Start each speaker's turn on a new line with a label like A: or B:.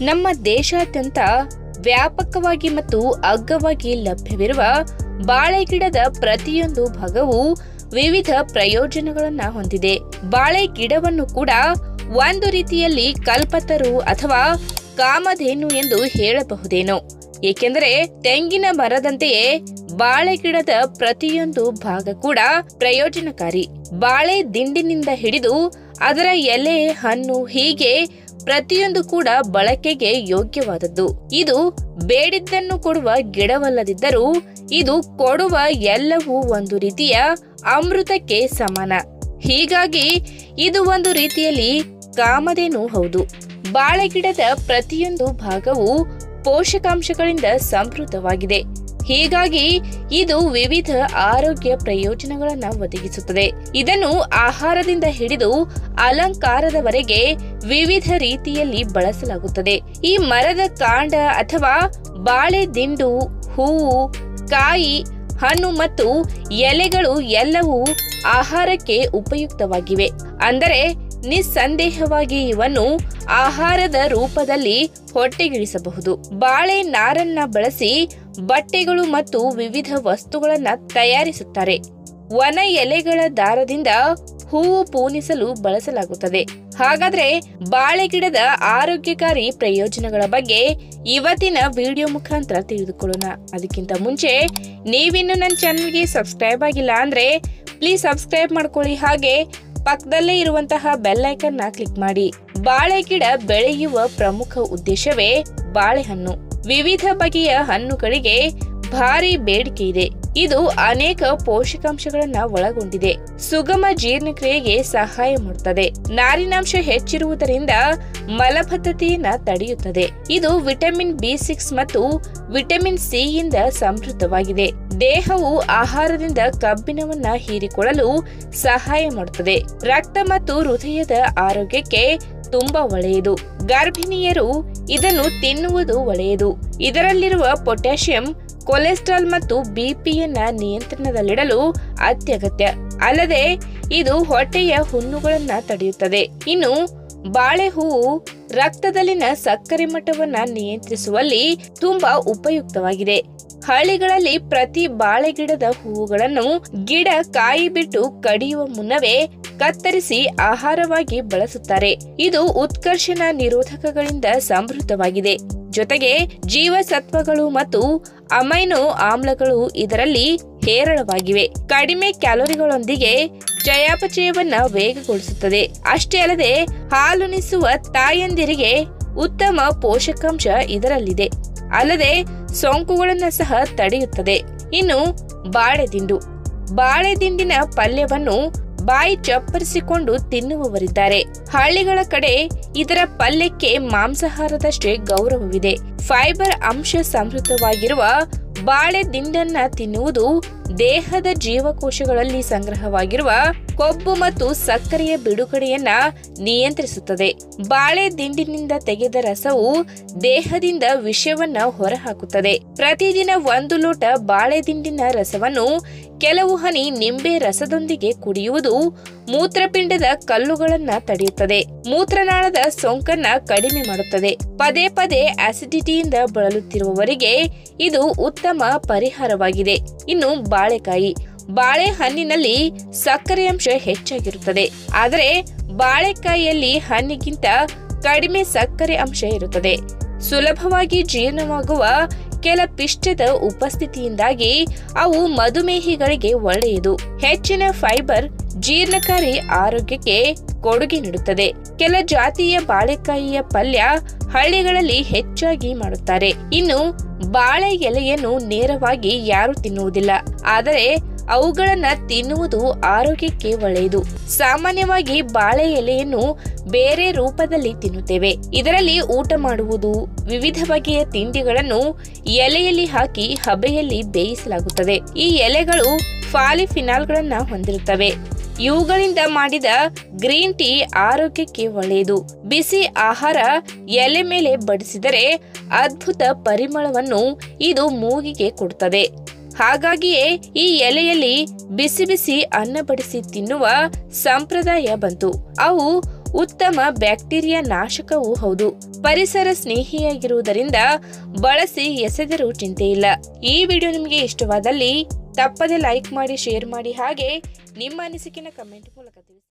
A: ನಮ್ಮ ದೇಶಾದ್ಯಂತ ವ್ಯಾಪಕವಾಗಿ ಮತ್ತು ಅಗ್ಗವಾಗಿ ಲಭ್ಯವಿರುವ ಬಾಳೆ ಗಿಡದ ಪ್ರತಿಯೊಂದು ಭಾಗವು ವಿವಿಧ ಪ್ರಯೋಜನಗಳನ್ನ ಹೊಂದಿದೆ ಬಾಳೆ ಗಿಡವನ್ನು ಕೂಡ ಒಂದು ರೀತಿಯಲ್ಲಿ ಕಲ್ಪತರು ಅಥವಾ ಕಾಮಧೇನು ಎಂದು ಹೇಳಬಹುದೇನೋ ಏಕೆಂದರೆ ತೆಂಗಿನ ಮರದಂತೆಯೇ ಬಾಳೆ ಗಿಡದ ಪ್ರತಿಯೊಂದು ಭಾಗ ಕೂಡ ಪ್ರಯೋಜನಕಾರಿ ಬಾಳೆ ದಿಂಡಿನಿಂದ ಹಿಡಿದು ಅದರ ಎಲೆ ಹಣ್ಣು ಹೀಗೆ ಪ್ರತಿಯೊಂದು ಕೂಡ ಬಳಕೆಗೆ ಯೋಗ್ಯವಾದದ್ದು ಇದು ಬೇಡಿದ್ದನ್ನು ಕೊಡುವ ಗಿಡವಲ್ಲದಿದ್ದರೂ ಇದು ಕೊಡುವ ಎಲ್ಲವೂ ಒಂದು ರೀತಿಯ ಅಮೃತಕ್ಕೆ ಸಮಾನ ಹೀಗಾಗಿ ಇದು ಒಂದು ರೀತಿಯಲ್ಲಿ ಕಾಮಧೇನು ಹೌದು ಬಾಳೆ ಗಿಡದ ಪ್ರತಿಯೊಂದು ಭಾಗವು ಪೋಷಕಾಂಶಗಳಿಂದ ಸಮೃದ್ಧವಾಗಿದೆ ಹೀಗಾಗಿ ಇದು ವಿವಿಧ ಆರೋಗ್ಯ ಪ್ರಯೋಜನಗಳನ್ನ ಒದಗಿಸುತ್ತದೆ ಇದನ್ನು ಆಹಾರದಿಂದ ಹಿಡಿದು ಅಲಂಕಾರದವರೆಗೆ ವಿವಿಧ ರೀತಿಯಲ್ಲಿ ಬಳಸಲಾಗುತ್ತದೆ ಈ ಮರದ ಕಾಂಡ ಅಥವಾ ಬಾಳೆ ದಿಂಡು ಹೂವು ಕಾಯಿ ಹಣ್ಣು ಮತ್ತು ಎಲೆಗಳು ಎಲ್ಲವೂ ಆಹಾರಕ್ಕೆ ಉಪಯುಕ್ತವಾಗಿವೆ ಅಂದರೆ ನಿಸ್ಸಂದೇಹವಾಗಿ ಇವನ್ನು ಆಹಾರದ ರೂಪದಲ್ಲಿ ಹೊಟ್ಟೆಗಿಳಿಸಬಹುದು ಬಾಳೆ ನಾರನ್ನ ಬಳಸಿ ಬಟ್ಟೆಗಳು ಮತ್ತು ವಿವಿಧ ವಸ್ತುಗಳನ್ನ ತಯಾರಿಸುತ್ತಾರೆ ವನ ಎಲೆಗಳ ದಾರದಿಂದ ಹೂವು ಪೂನಿಸಲು ಬಳಸಲಾಗುತ್ತದೆ ಹಾಗಾದ್ರೆ ಬಾಳೆ ಗಿಡದ ಆರೋಗ್ಯಕಾರಿ ಪ್ರಯೋಜನಗಳ ಬಗ್ಗೆ ಇವತ್ತಿನ ವಿಡಿಯೋ ಮುಖಾಂತರ ತಿಳಿದುಕೊಳ್ಳೋಣ ಅದಕ್ಕಿಂತ ಮುಂಚೆ ನೀವಿನ್ನು ನನ್ನ ಚಾನಲ್ಗೆ ಸಬ್ಸ್ಕ್ರೈಬ್ ಆಗಿಲ್ಲ ಅಂದ್ರೆ ಪ್ಲೀಸ್ ಸಬ್ಸ್ಕ್ರೈಬ್ ಮಾಡ್ಕೊಳ್ಳಿ ಹಾಗೆ ಪಕ್ಕದಲ್ಲೇ ಇರುವಂತಹ ಬೆಲ್ ಐಕನ್ನ ಕ್ಲಿಕ್ ಮಾಡಿ ಬಾಳೆ ಗಿಡ ಬೆಳೆಯುವ ಪ್ರಮುಖ ಉದ್ದೇಶವೇ ಬಾಳೆಹಣ್ಣು ವಿವಿಧ ಬಗೆಯ ಹಣ್ಣುಗಳಿಗೆ ಭಾರಿ ಬೇಡಿಕೆ ಇದೆ ಇದು ಅನೇಕ ಪೋಷಕಾಂಶಗಳನ್ನ ಒಳಗೊಂಡಿದೆ ಸುಗಮ ಜೀರ್ಣಕ್ರಿಯೆಗೆ ಸಹಾಯ ಮಾಡುತ್ತದೆ ನಾರಿನಾಂಶ ಹೆಚ್ಚಿರುವುದರಿಂದ ಮಲಬದ್ಧತೆಯನ್ನ ತಡೆಯುತ್ತದೆ ಇದು ವಿಟಮಿನ್ ಬಿ ಸಿಕ್ಸ್ ಮತ್ತು ವಿಟಮಿನ್ ಸಿ ಯಿಂದ ಸಮೃದ್ಧವಾಗಿದೆ ದೇಹವು ಆಹಾರದಿಂದ ಕಬ್ಬಿಣವನ್ನ ಹೀರಿಕೊಳ್ಳಲು ಸಹಾಯ ಮಾಡುತ್ತದೆ ರಕ್ತ ಮತ್ತು ಹೃದಯದ ಆರೋಗ್ಯಕ್ಕೆ ತುಂಬಾ ಒಳ್ಳೆಯದು ಗರ್ಭಿಣಿಯರು ಇದನ್ನು ತಿನ್ನುವುದು ಒಳ್ಳೆಯದು ಇದರಲ್ಲಿರುವ ಪೊಟ್ಯಾಷಿಯಂ ಕೊಲೆಸ್ಟ್ರಾಲ್ ಮತ್ತು ಬಿಪಿಯನ್ನ ನಿಯಂತ್ರಣದಲ್ಲಿಡಲು ಅತ್ಯಗತ್ಯ ಅಲ್ಲದೆ ಇದು ಹೊಟ್ಟೆಯ ಹುಣ್ಣುಗಳನ್ನ ತಡೆಯುತ್ತದೆ ಇನ್ನು ಬಾಳೆ ಹೂವು ರಕ್ತದಲ್ಲಿನ ಸಕ್ಕರೆ ಮಟ್ಟವನ್ನ ನಿಯಂತ್ರಿಸುವಲ್ಲಿ ತುಂಬಾ ಉಪಯುಕ್ತವಾಗಿದೆ ಹಳ್ಳಿಗಳಲ್ಲಿ ಪ್ರತಿ ಬಾಳೆ ಗಿಡದ ಹೂವುಗಳನ್ನು ಗಿಡ ಕಾಯಿ ಬಿಟ್ಟು ಕಡಿಯುವ ಮುನ್ನವೇ ಕತ್ತರಿಸಿ ಆಹಾರವಾಗಿ ಬಳಸುತ್ತಾರೆ ಇದು ಉತ್ಕರ್ಷಣ ನಿರೋಧಕಗಳಿಂದ ಸಮೃದ್ಧವಾಗಿದೆ ಜೊತೆಗೆ ಜೀವಸತ್ವಗಳು ಮತ್ತು ಅಮೈನೋ ಆಮ್ಲಗಳು ಇದರಲ್ಲಿ ಹೇರಳವಾಗಿವೆ ಕಡಿಮೆ ಕ್ಯಾಲೋರಿಗಳೊಂದಿಗೆ ಚಯಾಪಚಯವನ್ನ ವೇಗಗೊಳಿಸುತ್ತದೆ ಅಷ್ಟೇ ಅಲ್ಲದೆ ಹಾಲುಣಿಸುವ ತಾಯಂದಿರಿಗೆ ಉತ್ತಮ ಪೋಷಕಾಂಶ ಇದರಲ್ಲಿದೆ ಅಲ್ಲದೆ ಸೋಂಕುಗಳನ್ನ ಸಹ ತಡೆಯುತ್ತದೆ ಇನ್ನು ಬಾಳೆದಿಂಡು ಬಾಳೆದಿಂಡಿನ ಪಲ್ಯವನ್ನು ಬಾಯಿ ಚಪ್ಪರಿಸಿಕೊಂಡು ತಿನ್ನುವವರಿದ್ದಾರೆ ಹಳ್ಳಿಗಳ ಕಡೆ ಇದರ ಪಲ್ಯಕ್ಕೆ ಮಾಂಸಾಹಾರದಷ್ಟೇ ಗೌರವವಿದೆ ಫೈಬರ್ ಅಂಶ ಸಮೃದ್ಧವಾಗಿರುವ ಬಾಳೆ ದಿಂಡನ್ನ ತಿನ್ನುವುದು ದೇಹದ ಜೀವಕೋಶಗಳಲ್ಲಿ ಸಂಗ್ರಹವಾಗಿರುವ ಕೊಬ್ಬು ಮತ್ತು ಸಕ್ಕರೆಯ ಬಿಡುಗಡೆಯನ್ನ ನಿಯಂತ್ರಿಸುತ್ತದೆ ಬಾಳೆ ದಿಂಡಿನಿಂದ ತೆಗೆದ ರಸವು ದೇಹದಿಂದ ವಿಷವನ್ನ ಹೊರಹಾಕುತ್ತದೆ ಪ್ರತಿದಿನ ಒಂದು ಲೋಟ ಬಾಳೆ ದಿಂಡಿನ ರಸವನ್ನು ಕೆಲವು ಹನಿ ನಿಂಬೆ ರಸದೊಂದಿಗೆ ಕುಡಿಯುವುದು ಮೂತ್ರಪಿಂಡದ ಕಲ್ಲುಗಳನ್ನ ತಡೆಯುತ್ತದೆ ಮೂತ್ರನಾಳದ ಸೋಂಕನ್ನ ಕಡಿಮೆ ಮಾಡುತ್ತದೆ ಪದೇ ಪದೇ ಆಸಿಡಿಟಿಯಿಂದ ಬಳಲುತ್ತಿರುವವರಿಗೆ ಇದು ಉತ್ತಮ ಪರಿಹಾರವಾಗಿದೆ ಇನ್ನು ಬಾಳೆಕಾಯಿ ಬಾಳೆಹಣ್ಣಿನಲ್ಲಿ ಸಕ್ಕರೆ ಅಂಶ ಹೆಚ್ಚಾಗಿರುತ್ತದೆ ಆದರೆ ಬಾಳೆಕಾಯಿಯಲ್ಲಿ ಹಣ್ಣಿಗಿಂತ ಕಡಿಮೆ ಸಕ್ಕರೆ ಅಂಶ ಇರುತ್ತದೆ ಸುಲಭವಾಗಿ ಜೀರ್ಣವಾಗುವ ಕೆಲ ಪಿಷ್ಟದ ಉಪಸ್ಥಿತಿಯಿಂದಾಗಿ ಅವು ಮಧುಮೇಹಿಗಳಿಗೆ ಒಳ್ಳೆಯದು ಹೆಚ್ಚಿನ ಫೈಬರ್ ಜೀರ್ಣಕಾರಿ ಆರೋಗ್ಯಕ್ಕೆ ಕೊಡುಗೆ ನೀಡುತ್ತದೆ ಕೆಲ ಜಾತಿಯ ಬಾಳೆಕಾಯಿಯ ಪಲ್ಯ ಹಳ್ಳಿಗಳಲ್ಲಿ ಹೆಚ್ಚಾಗಿ ಮಾಡುತ್ತಾರೆ ಇನ್ನು ಬಾಳೆ ಎಲೆಯನ್ನು ನೇರವಾಗಿ ಯಾರು ತಿನ್ನುವುದಿಲ್ಲ ಆದರೆ ಅವುಗಳನ್ನ ತಿನ್ನುವುದು ಆರೋಗ್ಯಕ್ಕೆ ಒಳ್ಳೆಯದು ಸಾಮಾನ್ಯವಾಗಿ ಬಾಳೆ ಎಲೆಯನ್ನು ಬೇರೆ ರೂಪದಲ್ಲಿ ತಿನ್ನುತ್ತೇವೆ ಇದರಲ್ಲಿ ಊಟ ಮಾಡುವುದು ವಿವಿಧ ಬಗೆಯ ತಿಂಡಿಗಳನ್ನು ಎಲೆಯಲ್ಲಿ ಹಾಕಿ ಹಬೆಯಲ್ಲಿ ಬೇಯಿಸಲಾಗುತ್ತದೆ ಈ ಎಲೆಗಳು ಫಾಲಿಫಿನಾಲ್ಗಳನ್ನ ಹೊಂದಿರುತ್ತವೆ ಇವುಗಳಿಂದ ಮಾಡಿದ ಗ್ರೀನ್ ಟೀ ಆರೋಗ್ಯಕ್ಕೆ ಒಳ್ಳೆಯದು ಬಿಸಿ ಆಹಾರ ಎಲೆ ಮೇಲೆ ಬಡಿಸಿದರೆ ಅದ್ಭುತ ಪರಿಮಳವನ್ನು ಇದು ಮೂಗಿಗೆ ಕೊಡುತ್ತದೆ ಹಾಗಾಗಿಯೇ ಈ ಎಲೆಯಲ್ಲಿ ಬಿಸಿ ಬಿಸಿ ಅನ್ನ ಬಡಿಸಿ ತಿನ್ನುವ ಸಂಪ್ರದಾಯ ಬಂತು ಅವು ಉತ್ತಮ ಬ್ಯಾಕ್ಟೀರಿಯಾ ನಾಶಕವೂ ಹೌದು ಪರಿಸರ ಸ್ನೇಹಿಯಾಗಿರುವುದರಿಂದ ಬಳಸಿ ಎಸೆದರೂ ಚಿಂತೆ ಇಲ್ಲ ಈ ವಿಡಿಯೋ ನಿಮಗೆ ಇಷ್ಟವಾದಲ್ಲಿ ತಪ್ಪದೆ ಲೈಕ್ ಮಾಡಿ ಶೇರ್ ಮಾಡಿ ಹಾಗೆ ನಿಮ್ಮ ಅನಿಸಿಕೆನ ಕಮೆಂಟ್ ಮೂಲಕ ತಿಳಿಸಿ